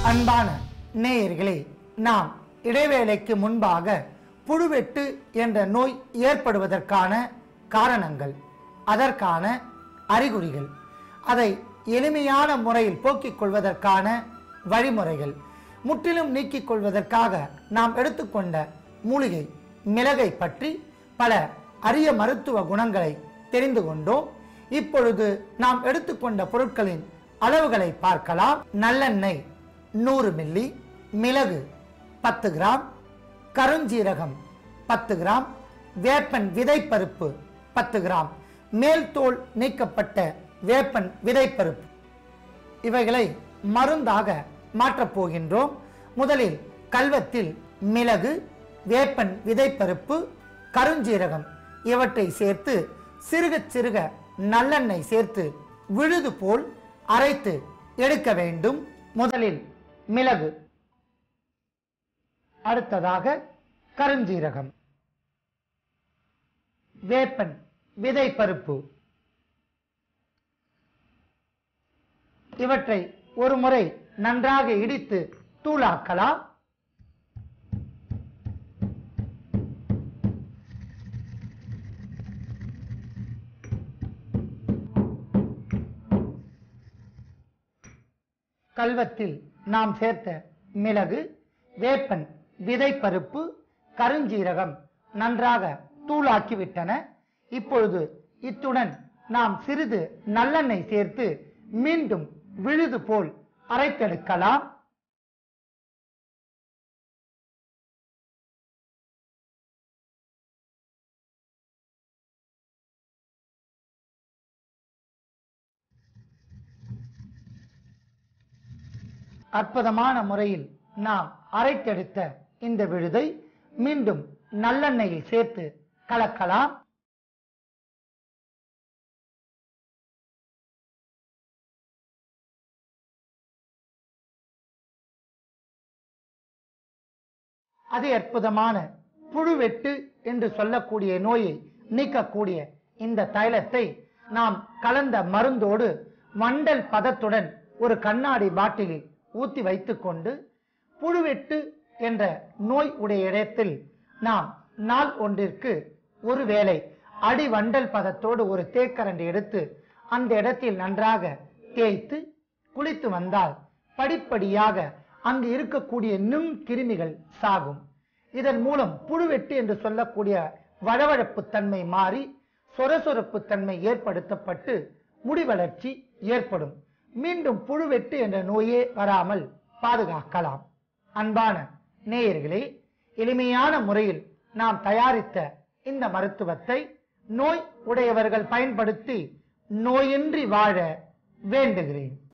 அன்பான நேயர்களே நாம் இடைவேளைக்கு முன்பாக புழுவெட்டு என்ற நோய் ஏற்படுவதற்கான காரணங்கள் அதற்கான அறிகுறிகள் அதை எளிமையான முறையில் போக்கிக் கொள்வதற்கான வழிமுறைகள் முற்றிலும் நீக்கிக் கொள்வதற்காக நாம் எடுத்துக்கொண்ட மூலிகை மிளகை பற்றி பல அரிய மருத்துவ குணங்களை தெரிந்து கொண்டோம் இப்பொழுது நாம் எடுத்துக்கொண்ட பொருட்களின் அளவுகளை பார்க்கலாம் நல்லெண்ணெய் நூறு மில்லி மிளகு பத்து கிராம் கருஞ்சீரகம் பத்து கிராம் வேப்பன் விதைப்பருப்பு பத்து கிராம் மேல் தோல் நீக்கப்பட்ட வேப்பன் விதைப்பருப்பு இவைகளை மருந்தாக மாற்றப் போகின்றோம் முதலில் கல்வத்தில் மிளகு வேப்பன் விதைப்பருப்பு கருஞ்சீரகம் இவற்றை சேர்த்து சிறுக சிறுக நல்லெண்ணெய் சேர்த்து விழுது போல் அரைத்து எடுக்க வேண்டும் முதலில் மிளகு அடுத்ததாக கருஞ்சீரகம் வேப்பன் விதைப்பருப்பு இவற்றை ஒரு முறை நன்றாக இடித்து தூளாக்கலாம் கல்வத்தில் நாம் சேர்த்த மிளகு வேப்பன் விதைப்பருப்பு கருஞ்சீரகம் நன்றாக தூளாக்கிவிட்டன இப்பொழுது இத்துடன் நாம் சிறிது நல்லெண்ணெய் சேர்த்து மீண்டும் விழுது போல் அரைத்தெடுக்கலாம் அற்புதமான முறையில் நாம் அரைத்தெடுத்த இந்த விழுதை மீண்டும் நல்லெண்ணெயில் சேர்த்து கலக்கலாம் அதி அற்புதமான புழுவெட்டு என்று சொல்லக்கூடிய நோயை நீக்கக்கூடிய இந்த தைலத்தை நாம் கலந்த மருந்தோடு மண்டல் பதத்துடன் ஒரு கண்ணாடி பாட்டிலில் ஊத்தி வைத்துக்கொண்டு புழுவெட்டு என்ற நோய் உடைய இடத்தில் நாம் நாள் ஒன்றிற்கு ஒரு வேளை அடி வண்டல் பதத்தோடு ஒரு தேக்கரண்டி எடுத்து அந்த இடத்தில் நன்றாக தேய்த்து குளித்து வந்தால் படிப்படியாக அங்கு இருக்கக்கூடிய நுண் கிருமிகள் சாகும் இதன் மூலம் புழுவெட்டு என்று சொல்லக்கூடிய வழவழப்பு தன்மை மாறி சொரசொரப்பு தன்மை ஏற்படுத்தப்பட்டு முடி வளர்ச்சி ஏற்படும் மீண்டும் புழுவெட்டு என்ற நோயே வராமல் பாதுகாக்கலாம் அன்பான நேயர்களே எளிமையான முறையில் நாம் தயாரித்த இந்த மருத்துவத்தை நோய் உடையவர்கள் பயன்படுத்தி நோயின்றி வாழ வேண்டுகிறேன்